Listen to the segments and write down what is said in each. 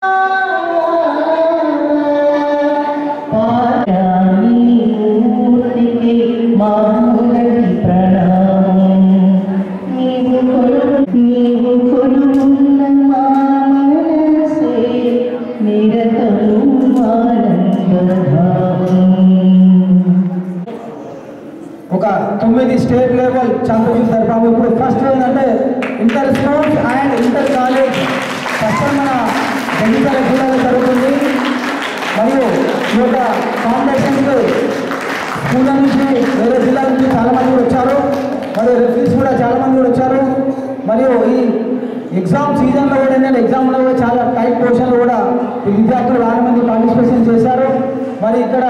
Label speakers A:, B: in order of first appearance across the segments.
A: మూర్తికి మామూలటి ప్రణామం నీవు కొలువు నీవు కొలువున్న మా మనసే నిరతము ఆనందభావం
B: ఒక తొమ్మిది స్టేట్ లెవెల్ ఛాంపియన్షిప్ జరిపాము ఇప్పుడు ఫస్ట్ ఏంటంటే inter sports and inter college first మన జగిత్యాల జిల్లాలో జరుగుతుంది మరియు ఈ యొక్క కాంపిటీషన్కి స్కూల్ నుంచి వేరే జిల్లా నుంచి చాలా మంది కూడా వచ్చారు మరియు రెఫరీస్ కూడా చాలా మంది కూడా వచ్చారు మరియు ఈ ఎగ్జామ్ సీజన్లో కూడా ఏంటంటే ఎగ్జామ్లో కూడా చాలా టైట్ క్వశ్చన్లు కూడా ఈ విద్యార్థులు చాలా మంది పార్టిసిపేషన్ చేశారు మరి ఇక్కడ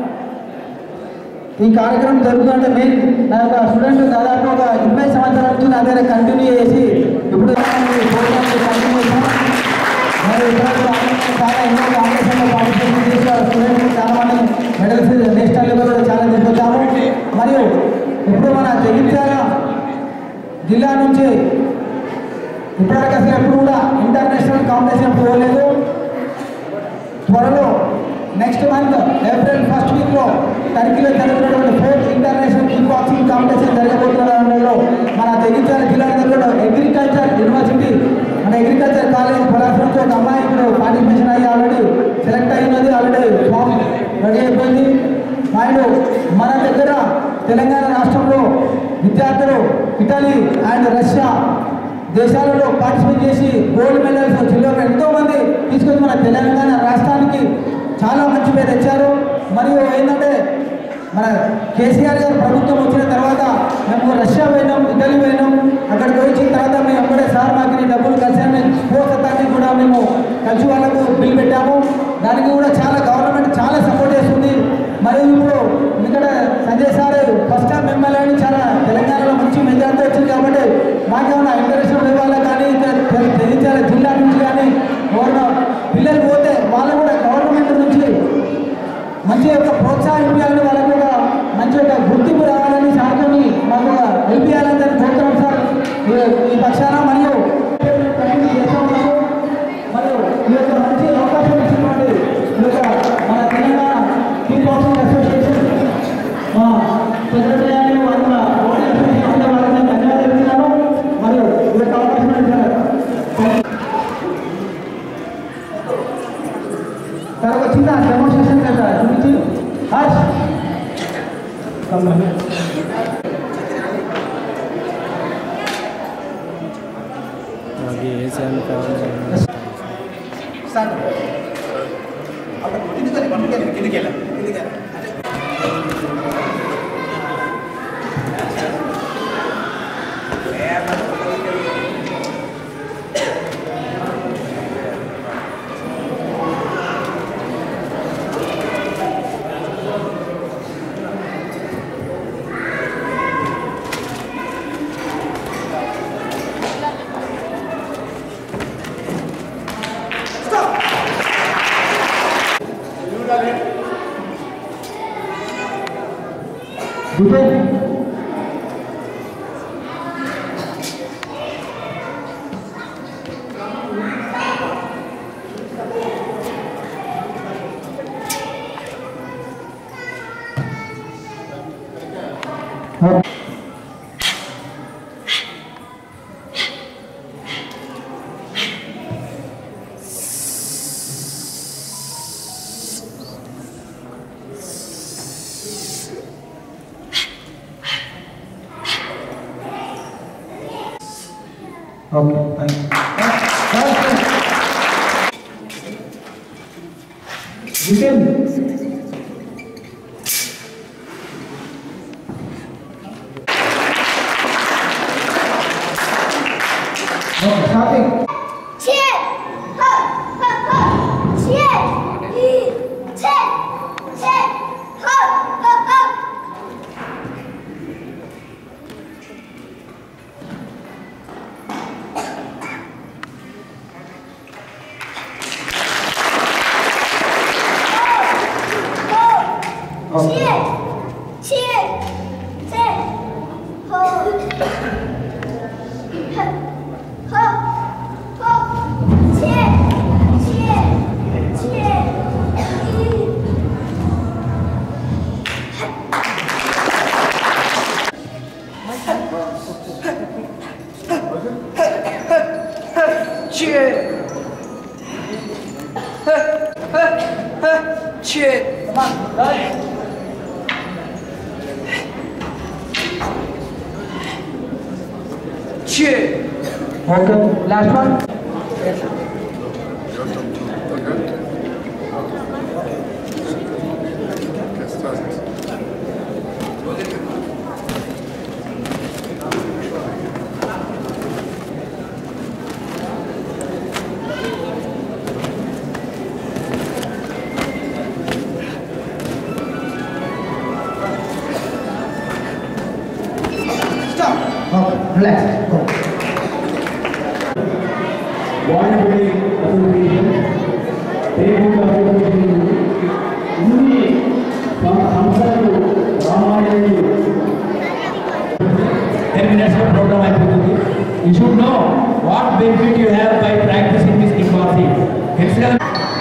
B: ఈ కార్యక్రమం జరుగుతుందంటే మెయిన్ నా యొక్క స్టూడెంట్ దాదాపు ఒక ఇరవై సంవత్సరాల నుంచి నా దగ్గర కంటిన్యూ చేసి ఇప్పుడు కంటిన్యూ చేశాం మరి ఇతరులు చాలా ఎన్నో కాంపిటీషన్లో పార్టిసిపేషన్ చేసిన స్టూడెంట్స్ చాలా మంది మెడల్స్ నేషనల్ లెవెల్లో కూడా చాలా తీసుకొచ్చాము మరియు ఇప్పుడు మన జగిత్యాల జిల్లా నుంచి ఇప్పటివరకు అసలు ఎప్పుడు కూడా ఇంటర్నేషనల్ కాంపిటీషన్ పోలేదు త్వరలో నెక్స్ట్ మంత్ ఏప్రిల్ ఫస్ట్ వీక్లో టర్కీలో జరుగుతున్నటువంటి fourth international kick boxing competition జరగబోతుండడంలో మన జగిత్యాల జిల్లా దగ్గర అగ్రికల్చర్ యూనివర్సిటీ మన అగ్రికల్చర్ కాలేజ్ పొలాస్ నుంచి ఒక అమ్మాయి ఇప్పుడు పార్టిసిపేషన్ అయ్యి ఆల్రెడీ సెలెక్ట్ అయినది ఆల్రెడీ ఫామ్ రెడీ అయిపోయింది అండ్ మన దగ్గర తెలంగాణ రాష్ట్రంలో విద్యార్థులు ఇటలీ అండ్ రష్యా దేశాలలో పార్టిసిపేట్ చేసి గోల్డ్ మెడల్స్ సిల్వర్ ఎంతో మంది తీసుకొచ్చి మన తెలంగాణ రాష్ట్రానికి చాలా మంచి పేరు తెచ్చారు మరియు ఏంటంటే మన కేసీఆర్ గారు ప్రభుత్వం వచ్చిన తర్వాత మేము రష్యా పోయినాం ఇటలీ పోయినాం అక్కడికి వచ్చిన తర్వాత మేము అప్పుడే సార్ మాకు ఈ డబ్బులు కలిసి మేము స్పోర్ట్స్ అథారిటీ కూడా మేము కలిసి వాళ్ళకు బిల్ పెట్టాము దానికి కూడా చాలా గవర్నమెంట్ చాలా సపోర్ట్ చేస్తుంది మరియు ఇప్పుడు ఎందుకంటే Sanjay sir first time MLA అని చాలా తెలంగాణలో మంచి మెజార్టీ వచ్చింది కాబట్టి మాకేమైనా ఇంటర్నేషనల్ ఇవ్వాలి కానీ ఇంకా తె- జగిత్యాల జిల్లా నుంచి కానీ ఎవరైనా పిల్లలు పోతే వాళ్ళు కూడా గవర్నమెంట్ నుంచి మంచి యొక్క ప్రోత్సాహం ఇవ్వాలని వాళ్ళకు కూడా మంచి యొక్క గుర్తింపు రావాలని సార్తోని మాకు ఒక హెల్ప్ చేయాలని దాన్ని కోరుతున్నాం సార్ ఈ- ఈ పక్షాన మరియు మరియు ఈ యొక్క మంచి అవకాశం ఇచ్చినటువంటి ఈ యొక్క మన తెలంగాణ కిక్ బాక్సింగ్ అసోసియేషన్ మా సెక్రటరీ అని వాళ్ళ ఓటీ అసోసియేషన్ వాళ్ళకి నేను ధన్యవాదాలు తెలుపుతున్నాను మరియు ఈ యొక్క అవకాశం ఇచ్చారు సార్ ఒక చిన్న డెమోన్స్ట్రేషన్ కదా చూపించి హర్ష్ కమ్మని
C: నాకు ఏ చేయాలి కావాలి
B: సార్ అక్కడ కిందికి పండుగ కిందికి వెళ్ళాం కిందికి వెళ్ళాం Bukan. Okay, thank you. Bukan. Okay, starting.
D: 切，呵呵呵，切，一，切，切，呵呵呵。
B: Okay.
D: 切，切，切，呵，呵，呵，呵，切，切，
E: cheer. Huh, huh, huh, cheer. Come on, guys. Cheer.
B: Okay, last one. Stop. Okay, relax. Go.
F: వాయుగుడి అసోసియేషన్ దేవుడు అసోసియేషన్ ఇన్ని సం- సంస్థలు రామాయణులు టెన్ మినిట్స్ ప్రోగ్రామ్ అయిపోతుంది you should know what benefit you have by practising this kick boxing తెలుసు కదా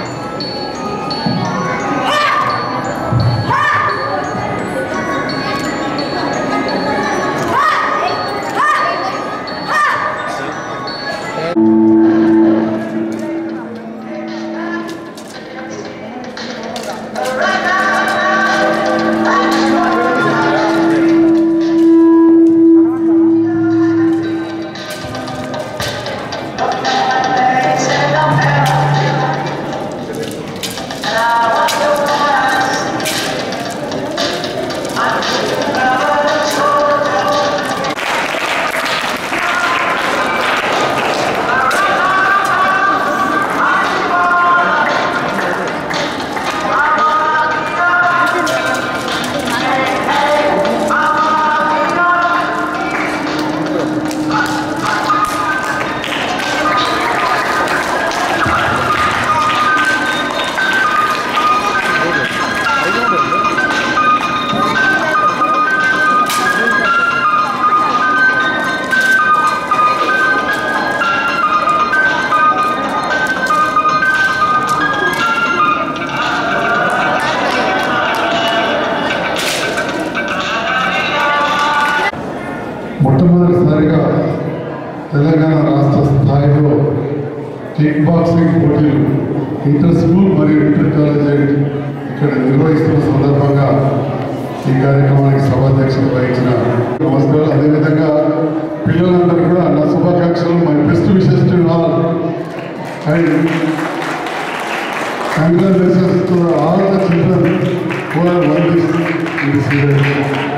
G: మొట్టమొదటిసారిగా తెలంగాణ రాష్ట్ర స్థాయిలో కిక్ బాక్సింగ్ పోటీలు ఇంటర్ స్కూల్ మరియు ఇంటర్ కాలేజ్ ఇక్కడ నిర్వహిస్తున్న సందర్భంగా ఈ కార్యక్రమానికి సభాధ్యక్షత వహించిన నమస్కారం అదేవిధంగా పిల్లలందరూ కూడా నా శుభాకాంక్షలు my best wishes to all and congratulations to all the children who are won this this event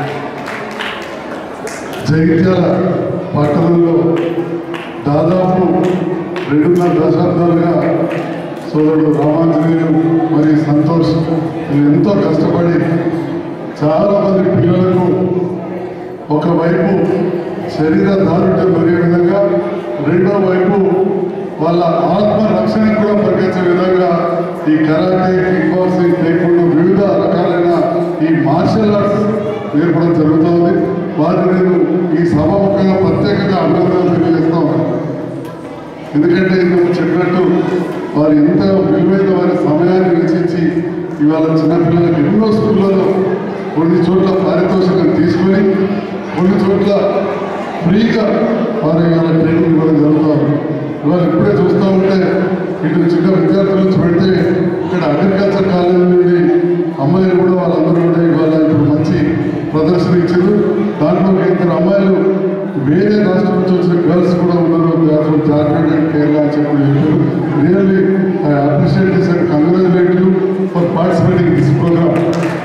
G: Jagtial పట్టణంలో దాదాపు రెండున్నర దశాబ్దాలుగా సోదరుడు రామాంజనేయులు మరియు సంతోష్ వీళ్ళు ఎంతో కష్టపడి చాలా మంది పిల్లలకు ఒకవైపు శరీర దారుఢ్యం పెరిగే విధంగా రెండో వైపు వాళ్ళ ఆత్మ రక్షణ కూడా పరిగెత్తే విధంగా ఈ కరాటే కిక్ బాక్సింగ్ లేకుండా వివిధ రకాలైన ఈ మార్షల్ ఆర్ట్స్ నేర్పడం జరుగుతుంది వారిని నేను ఈ సభాముఖంగా ప్రత్యేకంగా అభినందనలు తెలియజేస్తా ఉన్నాను ఎందుకంటే ఇంతకు చెప్పినట్టు వారు ఎంత విలువైన వారి సమయాన్ని వెచ్చించి ఇవాళ చిన్నపిల్లలకు ఎన్నో స్కూళ్ళలో కొన్ని చోట్ల పారితోషికం తీసుకొని కొన్ని చోట్ల ఫ్రీగా వారి ఇవాళ ట్రైనింగ్ ఇవ్వడం జరుగుతుంది ఇవాళ ఇప్పుడే చూస్తూ ఉంటే ఇటు చిన్న విద్యార్థుల నుంచి పెడితే ఇక్కడ అగ్రికల్చర్ కాలేజీ నుండి అమ్మాయిలు కూడా వాళ్ళందరూ కూడా ఇవాళ ఇప్పుడు మంచి ప్రదర్శన ఇచ్చారు దాంట్లో ఒక ఇద్దరు అమ్మాయిలు వేరే రాష్ట్రం నుంచి వచ్చిన గర్ల్స్ కూడా ఉన్నారు ఫ్రమ్ జార్ఖండ్ అండ్ కేరళ అని చెప్పి చెప్పారు really I appreciate this and congratulate you for participating this programme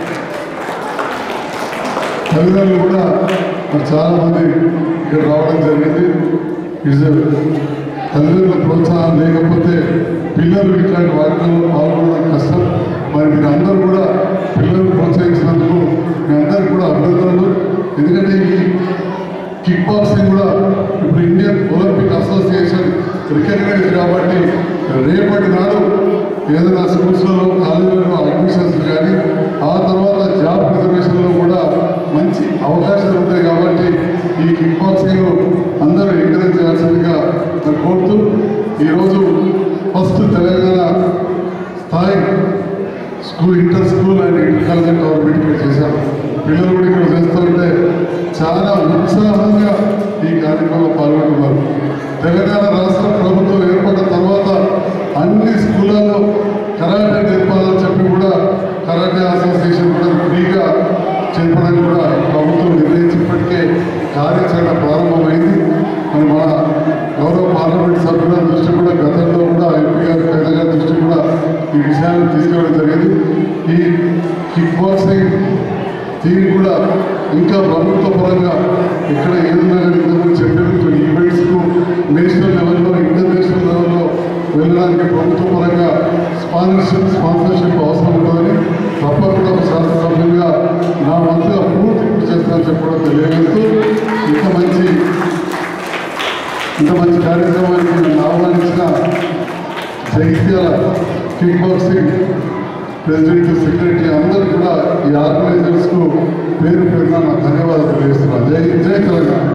G: తల్లిదండ్రులు కూడా మరి చాలా మంది ఇక్కడ రావడం జరిగింది ఇట్స్ తల్లిదండ్రుల ప్రోత్సాహం లేకపోతే పిల్లలు ఇట్లాంటి వాటిలో పాల్గొనడం కష్టం మరి మీరు అందరూ కూడా పిల్లలు ప్రోత్సహించినందుకు మీ అందరికీ కూడా అభినందనలు ఎందుకంటే ఈ కిక్ బాక్సింగ్ కూడా ఇప్పుడు ఇండియన్ ఒలింపిక్ అసోసియేషన్ రికగ్నైజ్ కాబట్టి రేపటి నాడు ఏదైనా స్కూల్స్లలో కాలేజీలలో అడ్మిషన్స్ కానీ ఆ తర్వాత జాబ్ రిజర్వేషన్లో కూడా మంచి అవకాశాలు ఉంటాయి కాబట్టి ఈ కిక్ బాక్సింగ్ అందరూ ఎంకరేజ్ చేయాల్సిందిగా నేను కోరుతూ ఈరోజు ఫస్ట్ తెలంగాణ స్థాయి school inter school and inter college government ఇక్కడ చేశారు పిల్లలు కూడా ఇక్కడ చేస్తుంటే చాలా ఉత్సాహంగా ఈ కార్యక్రమంలో పాల్గొంటున్నారు తెలంగాణ రాష్ట్ర ప్రభుత్వం ఏర్పడ్డ పార్లమెంట్ సభ్యుల దృష్టి కూడా గతంలో కూడా ఎంపీ గారి కవిత గారి దృష్టి కూడా ఈ విషయాన్ని తీసుకెళ్ళడం జరిగింది ఈ కిక్ బాక్సింగ్ దీన్ని కూడా ఇంకా ప్రభుత్వ పరంగా ఇక్కడ ఏదైనా కానీ ఇంతకుముందు చెప్పినట్టు ఈవెంట్స్కు నేషనల్ లెవెల్లో ఇంటర్నేషనల్ లెవెల్లో వెళ్ళడానికి ప్రభుత్వ పరంగా స్పాన్సర్షిప్ స్పాన్సర్షిప్ అవసరం ఉంటుందని తప్పకుండా ఒక శాసనసభ్యులుగా నా వంతుగా పూర్తి కృషి చేస్తానని చెప్పడం తెలియజేస్తూ ఇంత మంచి ఇంత మంచి కార్యక్రమానికి నన్ను ఆహ్వానించిన Jagtial kick boxing president secretary అందరూ కూడా ఈ ఆర్గనైజర్స్కు పేరు పేరున నా ధన్యవాదాలు తెలియజేస్తున్నాను జై జై తెలంగాణ